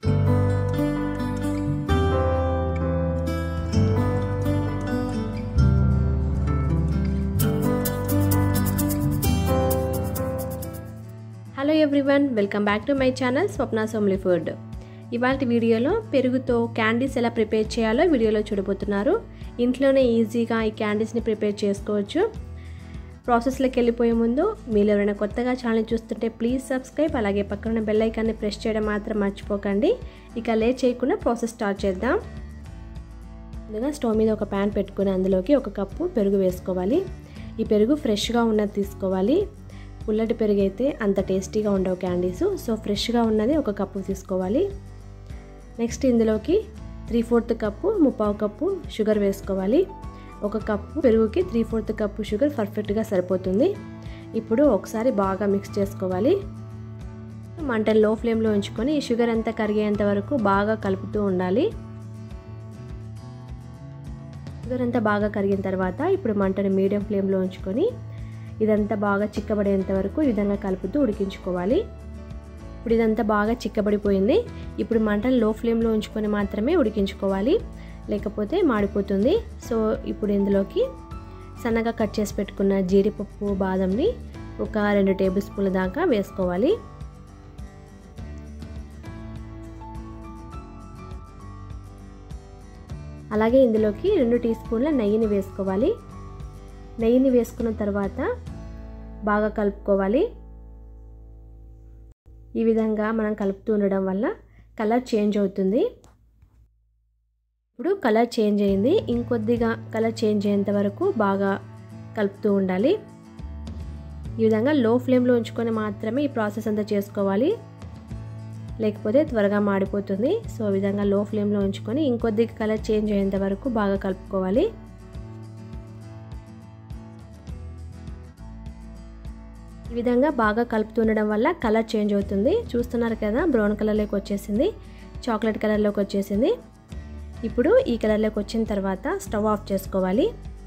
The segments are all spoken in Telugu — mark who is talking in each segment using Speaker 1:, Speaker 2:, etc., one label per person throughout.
Speaker 1: hello everyone welcome back to my channel Swapna సోమ్లీ ఫుడ్ ఇవాళ వీడియోలో పెరుగుతో క్యాండీస్ ఎలా ప్రిపేర్ చేయాలో వీడియోలో చూడబోతున్నారు ఇంట్లోనే ఈజీగా ఈ క్యాండీస్ని ప్రిపేర్ చేసుకోవచ్చు ప్రాసెస్లోకి వెళ్ళిపోయే ముందు మీరు ఎవరైనా కొత్తగా ఛానల్ చూస్తుంటే ప్లీజ్ సబ్స్క్రైబ్ అలాగే పక్కన బెల్ ఐకాన్ని ప్రెస్ చేయడం మాత్రం మర్చిపోకండి ఇక లేట్ చేయకుండా ప్రాసెస్ స్టార్ట్ చేద్దాం ముందుగా స్టవ్ మీద ఒక ప్యాన్ పెట్టుకుని అందులోకి ఒక కప్పు పెరుగు వేసుకోవాలి ఈ పెరుగు ఫ్రెష్గా ఉన్నది తీసుకోవాలి పుల్లటి పెరుగు అయితే అంత టేస్టీగా ఉండవు క్యాండీస్ సో ఫ్రెష్గా ఉన్నది ఒక కప్పు తీసుకోవాలి నెక్స్ట్ ఇందులోకి త్రీ ఫోర్త్ కప్పు ముప్పావు కప్పు షుగర్ వేసుకోవాలి ఒక కప్పు పెరుగుకి త్రీ ఫోర్త్ కప్పు షుగర్ పర్ఫెక్ట్గా సరిపోతుంది ఇప్పుడు ఒకసారి బాగా మిక్స్ చేసుకోవాలి మంటను లో ఫ్లేమ్లో ఉంచుకొని ఈ షుగర్ అంతా కరిగేంత వరకు బాగా కలుపుతూ ఉండాలి షుగర్ అంతా బాగా కరిగిన తర్వాత ఇప్పుడు మంటను మీడియం ఫ్లేమ్లో ఉంచుకొని ఇదంతా బాగా చిక్కబడేంత వరకు ఈ విధంగా కలుపుతూ ఉడికించుకోవాలి ఇప్పుడు ఇదంతా బాగా చిక్కబడిపోయింది ఇప్పుడు మంటను లో ఫ్లేమ్లో ఉంచుకొని మాత్రమే ఉడికించుకోవాలి లేకపోతే మాడిపోతుంది సో ఇప్పుడు ఇందులోకి సన్నగా కట్ చేసి పెట్టుకున్న జీడిపప్పు బాదంని ఒక రెండు టేబుల్ స్పూన్ల దాకా వేసుకోవాలి అలాగే ఇందులోకి రెండు టీ స్పూన్ల నెయ్యిని వేసుకోవాలి నెయ్యిని వేసుకున్న తర్వాత బాగా కలుపుకోవాలి ఈ విధంగా మనం కలుపుతూ ఉండడం వల్ల కలర్ చేంజ్ అవుతుంది ఇప్పుడు కలర్ చేంజ్ అయింది ఇంకొద్దిగా కలర్ చేంజ్ అయ్యేంత వరకు బాగా కలుపుతూ ఉండాలి ఈ విధంగా లో ఫ్లేమ్లో ఉంచుకొని మాత్రమే ఈ ప్రాసెస్ అంతా చేసుకోవాలి లేకపోతే త్వరగా మాడిపోతుంది సో ఈ విధంగా లో ఫ్లేమ్లో ఉంచుకొని ఇంకొద్ది కలర్ చేంజ్ అయ్యేంత వరకు బాగా కలుపుకోవాలి ఈ విధంగా బాగా కలుపుతుండడం వల్ల కలర్ చేంజ్ అవుతుంది చూస్తున్నారు కదా బ్రౌన్ కలర్లోకి వచ్చేసింది చాక్లెట్ కలర్లోకి వచ్చేసింది ఇప్పుడు ఈ కలర్లోకి వచ్చిన తర్వాత స్టవ్ ఆఫ్ చేసుకోవాలి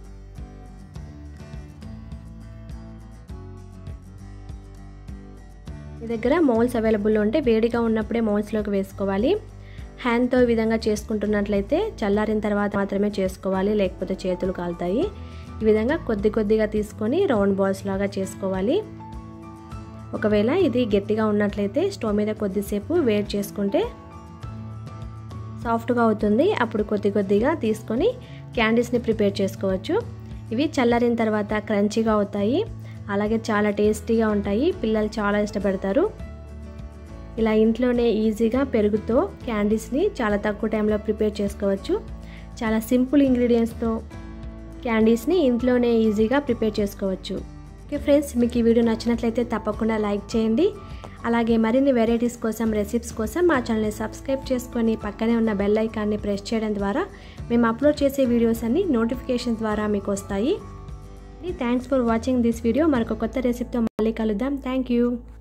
Speaker 1: మీ దగ్గర మౌల్స్ అవైలబుల్ ఉంటే వేడిగా ఉన్నప్పుడే మౌల్స్లోకి వేసుకోవాలి హ్యాండ్తో ఈ విధంగా చేసుకుంటున్నట్లయితే చల్లారిన తర్వాత మాత్రమే చేసుకోవాలి లేకపోతే చేతులు కాలుతాయి ఈ విధంగా కొద్ది కొద్దిగా తీసుకొని రౌండ్ బాల్స్ లాగా చేసుకోవాలి ఒకవేళ ఇది గట్టిగా ఉన్నట్లయితే స్టవ్ మీద కొద్దిసేపు వేడి చేసుకుంటే సాఫ్ట్గా అవుతుంది అప్పుడు కొద్ది కొద్దిగా తీసుకొని క్యాండీస్ని ప్రిపేర్ చేసుకోవచ్చు ఇవి చల్లారిన తర్వాత క్రంచీగా అవుతాయి అలాగే చాలా టేస్టీగా ఉంటాయి పిల్లలు చాలా ఇష్టపడతారు ఇలా ఇంట్లోనే ఈజీగా పెరుగుతో క్యాండీస్ని చాలా తక్కువ టైంలో ప్రిపేర్ చేసుకోవచ్చు చాలా సింపుల్ ఇంగ్రీడియంట్స్తో క్యాండీస్ని ఇంట్లోనే ఈజీగా ప్రిపేర్ చేసుకోవచ్చు ఓకే ఫ్రెండ్స్ మీకు ఈ వీడియో నచ్చినట్లయితే తప్పకుండా లైక్ చేయండి అలాగే మరిన్ని వెరైటీస్ కోసం రెసిపీస్ కోసం మా ఛానల్ని సబ్స్క్రైబ్ చేసుకొని పక్కనే ఉన్న బెల్ ఐకాన్ని ప్రెస్ చేయడం ద్వారా మేము అప్లోడ్ చేసే వీడియోస్ అన్ని నోటిఫికేషన్ ద్వారా మీకు వస్తాయి thanks for watching this video మరొక కొత్త రెసిపీతో మళ్ళీ కలుద్దాం థ్యాంక్ యూ